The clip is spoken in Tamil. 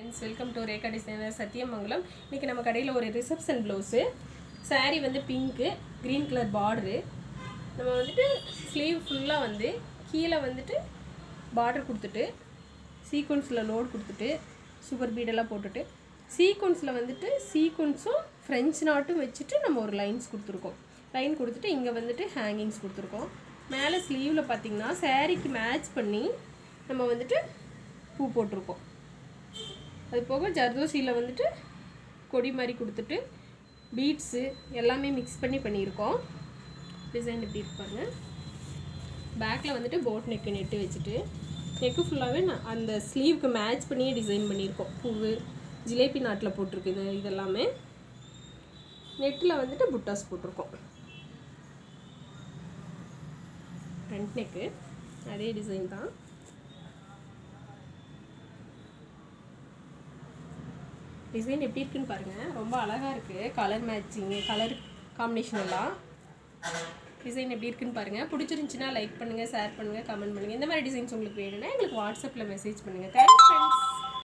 friends welcome to Rekha designer Sathyamangalam இன்றைக்கி நம்ம கடையில் ஒரு ரிசப்ஷன் ப்ளவுஸு saree வந்து பிங்க்கு க்ரீன் கலர் பார்டரு நம்ம வந்துட்டு ஸ்லீவ் ஃபுல்லாக வந்து கீழே வந்துட்டு பார்டர் கொடுத்துட்டு சீக்வன்ஸில் லோட் கொடுத்துட்டு சூப்பர் பீடெல்லாம் போட்டுட்டு சீக்வன்ஸில் வந்துட்டு சீக்வன்ஸும் ஃப்ரெஞ்ச் நாட்டும் வச்சுட்டு நம்ம ஒரு லைன்ஸ் கொடுத்துருக்கோம் லைன் கொடுத்துட்டு இங்கே வந்துட்டு ஹேங்கிங்ஸ் கொடுத்துருக்கோம் மேலே ஸ்லீவில் பார்த்தீங்கன்னா சாரீக்கு மேட்ச் பண்ணி நம்ம வந்துட்டு பூ போட்டிருக்கோம் அது போக ஜர்தோசியில் வந்துட்டு கொடி மாதிரி கொடுத்துட்டு பீட்ஸு எல்லாமே மிக்ஸ் பண்ணி பண்ணியிருக்கோம் டிசைன் எப்படி இருப்பாங்க பேக்கில் வந்துட்டு போட் நெக்கு நெட்டு வச்சுட்டு நெக்கு ஃபுல்லாகவே நான் அந்த ஸ்லீவ்க்கு மேட்ச் பண்ணியே டிசைன் பண்ணியிருக்கோம் பூவு ஜிலேபி நாட்டில் போட்டிருக்கு இது இதெல்லாமே நெட்டில் வந்துட்டு புட்டாஸ் போட்டிருக்கோம் ஃப்ரண்ட் நெக்கு அதே டிசைன் தான் டிசைன் எப்படி இருக்குன்னு பாருங்கள் ரொம்ப அழகாக இருக்குது கலர் மேட்சிங்கு கலர் காம்பினேஷன் எல்லாம் டிசைன் எப்படி இருக்குன்னு பாருங்கள் பிடிச்சிருந்துச்சின்னா லைக் பண்ணுங்கள் ஷேர் பண்ணுங்கள் கமெண்ட் பண்ணுங்கள் இந்த மாதிரி டிசைன்ஸ் உங்களுக்கு வேணும்னா எங்களுக்கு வாட்ஸ்அப்பில் மெசேஜ் பண்ணுங்கள் தேங்க்ஸ் ஃப்ரெண்ட்ஸ்